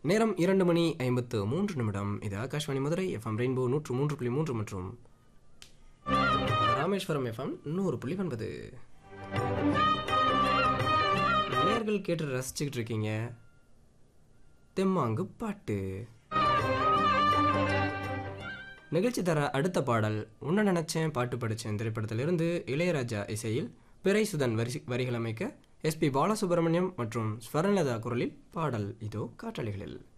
நேரம் இரண்டு மணி ஐம்பத்து மூன்று நிமிடம் இது ஆகாஷ்வாணி மதுரை எஃப்எம் ரெயின்போ நூற்று மூன்று புள்ளி மூன்று மற்றும் ராமேஸ்வரம் எஃப்எம் நூறு புள்ளி ஒன்பது நேர்கள் கேட்டு ரசிச்சுக்கிட்டு இருக்கீங்க தெம்மாங்கு பாட்டு நிகழ்ச்சி தர அடுத்த பாடல் உன்ன நினைச்சேன் பாட்டு படித்தேன் திரைப்படத்திலிருந்து இளையராஜா இசையில் பிறைசுதன் வரி வரிகள் அமைக்க எஸ்பி பாலசுப்ரமணியம் மற்றும் ஸ்வரலதா குரலில் பாடல் இதோ காற்றலைகளில்